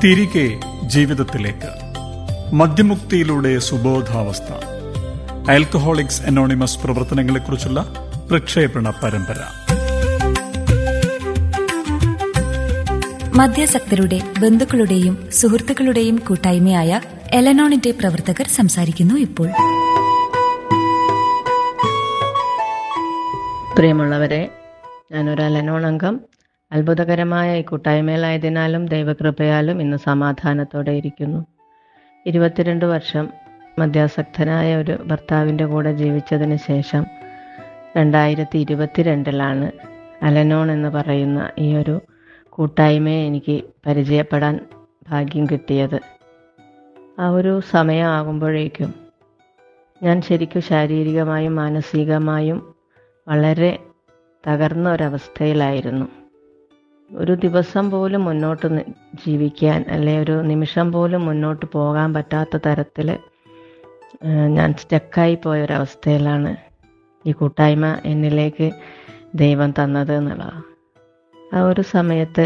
തിരികെ ജീവിതത്തിലേക്ക് മദ്യമുക്തിയിലൂടെ സുബോധാവസ്ഥ alcoholics anonymous പ്രവർത്തനങ്ങളെക്കുറിച്ചുള്ള പ്രക്ഷേപണ പരമ്പര മദ്യാസക്തരുടെ ബന്ധുക്കളുടെയും സുഹൃത്തുക്കളുടെയും കൂട്ടായ്മയായ എലനോണിന്റെ പ്രവർത്തകർ സംസാരിക്കുന്നു ഇപ്പോൾ പ്രിയമുള്ളവരെ ഞാനൊരു അലനോൺ അംഗം അത്ഭുതകരമായ ഈ കൂട്ടായ്മയിലായതിനാലും ദൈവകൃപയാലും ഇന്ന് സമാധാനത്തോടെ ഇരിക്കുന്നു ഇരുപത്തിരണ്ട് വർഷം മദ്യാസക്തനായ ഒരു ഭർത്താവിൻ്റെ കൂടെ ജീവിച്ചതിന് ശേഷം രണ്ടായിരത്തി ഇരുപത്തിരണ്ടിലാണ് അലനോൺ എന്ന് പറയുന്ന ഈ ഒരു കൂട്ടായ്മയെ എനിക്ക് പരിചയപ്പെടാൻ ഭാഗ്യം കിട്ടിയത് ആ ഒരു സമയമാകുമ്പോഴേക്കും ഞാൻ ശരിക്കും ശാരീരികമായും മാനസികമായും വളരെ തകർന്ന ഒരവസ്ഥയിലായിരുന്നു ഒരു ദിവസം പോലും മുന്നോട്ട് നി- ജീവിക്കാൻ അല്ലെ ഒരു നിമിഷം പോലും മുന്നോട്ട് പോകാൻ പറ്റാത്ത തരത്തിൽ ഞാൻ സ്റ്റക്കായി പോയ ഒരവസ്ഥയിലാണ് ഈ കൂട്ടായ്മ എന്നിലേക്ക് ദൈവം തന്നത് എന്നുള്ളതാണ് ആ ഒരു സമയത്ത്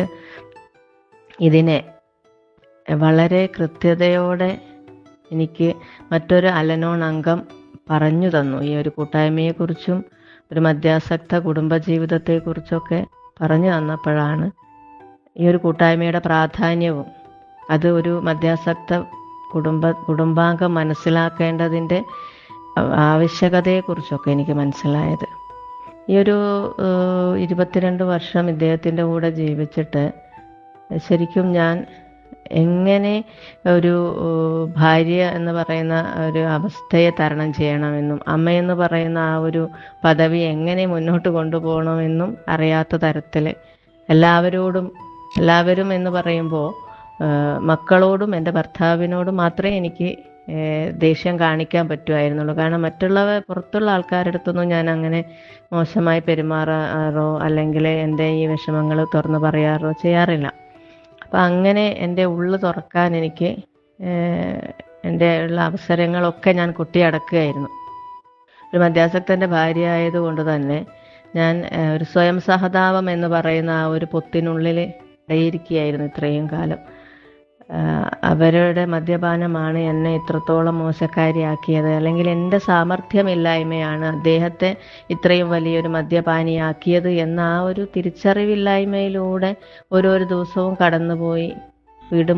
ഇതിനെ വളരെ കൃത്യതയോടെ എനിക്ക് മറ്റൊരു അലനോൺ അംഗം പറഞ്ഞു തന്നു ഈ ഒരു കൂട്ടായ്മയെക്കുറിച്ചും ഒരു മദ്യാസക്ത കുടുംബജീവിതത്തെക്കുറിച്ചൊക്കെ പറഞ്ഞു തന്നപ്പോഴാണ് ഈ ഒരു കൂട്ടായ്മയുടെ പ്രാധാന്യവും അത് ഒരു മദ്യാസക്ത കുടുംബ കുടുംബാംഗം മനസ്സിലാക്കേണ്ടതിൻ്റെ ആവശ്യകതയെക്കുറിച്ചൊക്കെ എനിക്ക് മനസ്സിലായത് ഈ ഒരു ഏഹ്, ഇരുപത്തിരണ്ട് വർഷം ഇദ്ദേഹത്തിൻ്റെ കൂടെ ജീവിച്ചിട്ട് ശരിക്കും ഞാൻ എങ്ങനെ ഒരു ഏഹ്, ഭാര്യ എന്ന് പറയുന്ന ഒരു അവസ്ഥയെ തരണം ചെയ്യണമെന്നും അമ്മയെന്ന് പറയുന്ന ആ ഒരു പദവി എങ്ങനെ മുന്നോട്ട് കൊണ്ടുപോകണമെന്നും അറിയാത്ത തരത്തിൽ എല്ലാവരോടും എല്ലാവരും എന്ന് പറയുമ്പോൾ മക്കളോടും എൻ്റെ ഭർത്താവിനോടും മാത്രമേ എനിക്ക് ഏഹ്, ദേഷ്യം കാണിക്കാൻ പറ്റുമായിരുന്നുള്ളൂ കാരണം മറ്റുള്ളവ പുറത്തുള്ള ആൾക്കാരുടെ അടുത്തൊന്നും ഞാൻ അങ്ങനെ മോശമായി പെരുമാറാറോ അല്ലെങ്കിൽ എൻ്റെ ഈ വിഷമങ്ങൾ തുറന്നു പറയാറോ ചെയ്യാറില്ല അപ്പം അങ്ങനെ എൻ്റെ ഉള്ളു തുറക്കാൻ എനിക്ക് ഏഹ്, എൻ്റെ ഉള്ള അവസരങ്ങളൊക്കെ ഞാൻ കൊട്ടിയടക്കുകയായിരുന്നു ഒരു മദ്യാസക്തൻ്റെ ഭാര്യ ആയതുകൊണ്ട് തന്നെ ഞാൻ ഏഹ്, ഒരു സ്വയം സഹതാപം എന്ന് പറയുന്ന ആ ഒരു പൊത്തിനുള്ളിൽ ഇടയിരിക്കുകയായിരുന്നു ഇത്രയും കാലം ആഹ് അവരുടെ മദ്യപാനമാണ് എന്നെ ഇത്രത്തോളം മോശക്കാരിയാക്കിയത് അല്ലെങ്കിൽ എൻ്റെ സാമർഥ്യമില്ലായ്മയാണ് അദ്ദേഹത്തെ ഇത്രയും വലിയൊരു മദ്യപാനിയാക്കിയത് എന്ന ആ ഒരു തിരിച്ചറിവില്ലായ്മയിലൂടെ ഓരോരോ ദിവസവും കടന്നുപോയി വീട്